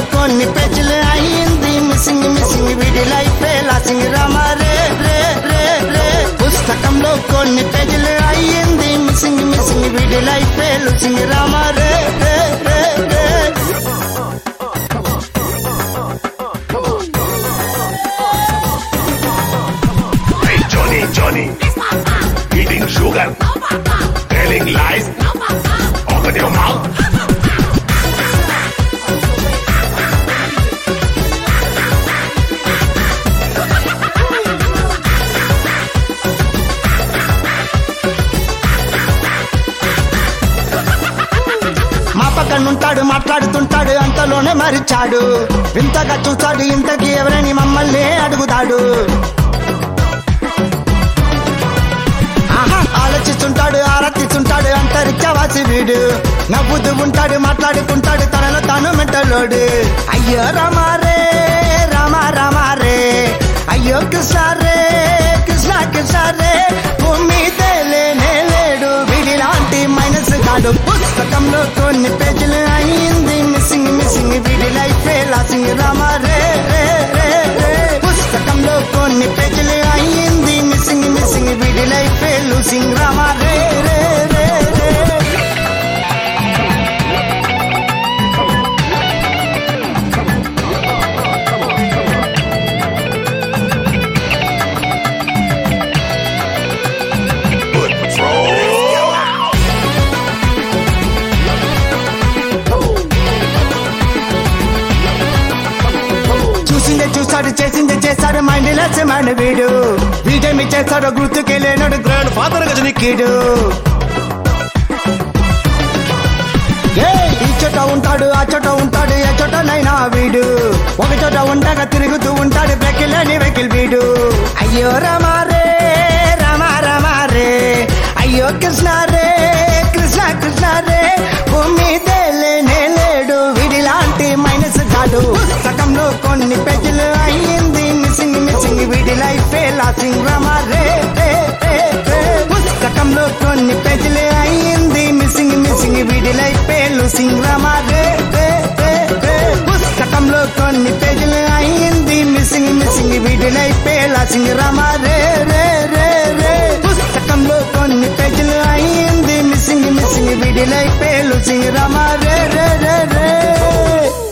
కొన్ని పేజీలు అయ్యింది మిస్సింగ్ మిస్సింగ్ వీడి లైఫ్ లాసింగ్ రామా రే రే రే రే పుస్తకంలో కొన్ని పేజీలు అయ్యింది మిస్సింగ్ మిస్సింగ్ వీడి లైఫ్ లూసింగ్ రామా రే రే రే రే Hey Johnny, Johnny, eating sugar, telling lies. Open your mouth. మా పక్కన ఉంటాడు మాట్లాడుతుంటాడు అంతలోనే మరిచాడు వింతగా చూస్తాడు ఇంతకి ఎవరని మమ్మల్ని అడుగుతాడు ఆహా, ఆలోచిస్తుంటాడు ఆరాధిస్తుంటాడు అంతరిక్షవాసి వీడు నవ్వుతూ ఉంటాడు మాట్లాడుకుంటాడు తనలో తాను మెంటలోడు అయ్యో రామారే రామ రామారే అయ్యో కృష్ణ రే కృష్ణ కృష్ణ రే భూమి లేనే లేడు వీడి లాంటి మైనస్ కాడు పుస్తకంలో కొన్ని పేజీలు అయింది మిస్సింగ్ మిస్సింగ్ వీడి లైఫ్ లాసింగ్ రామారే రే రే రే పుస్తకంలో కొన్ని పేజీలు అయింది మిస్సింగ్ మిస్సింగ్ వీడి లైఫ్ లూసింగ్ రామా రే రే రే రే Good patrol. చూసిందే చూస్తాడు చేసిందే చేస్తాడు మైండ్ లెస్ మైండ్ వీడు వీడేమి చేస్తాడో గుర్తుకే లేనాడు గ్రాండ్ ఫాదర్ గజనిక్కీడు ఏ, ఈ చోట ఉంటాడు ఆ చోట ఉంటాడు ఏ చోటనైనా వీడు ఒక చోట ఉండగా తిరుగుతూ ఉంటాడు వెకిలని వెకిల్ వీడు అయ్యో రమారే రమా రమారే అయ్యో కృష్ణ రే కృష్ణ కృష్ణ రే భూమి లేనే లేడు వీడి లాంటి మైనస్ కాడు పుస్తకంలో కొన్ని పేజీలు అయ్యింది మిస్సింగ్ మిస్సింగ్ వీడి లైఫ్ లాసింగ్ రమా రే రే రే రే పుస్తకంలో కొన్ని పేజీలు అయ్యింది మిస్సింగ్ మిస్సింగ్ వీడి లైఫ్ లూసింగ్ రమా రే రే రే రే పుస్తకంలో కొన్ని పేజీలు అయ్యింది మిస్సింగ్ మిస్సింగ్ వీడి లైఫ్ లాసింగ్ రమా రే రే రే రే పుస్తకంలో కొన్ని పేజీలు అయ్యింది మిస్సింగ్ మిస్సింగ్ వీడి లైఫ్ లూసింగ్ రమా రే రే రే రే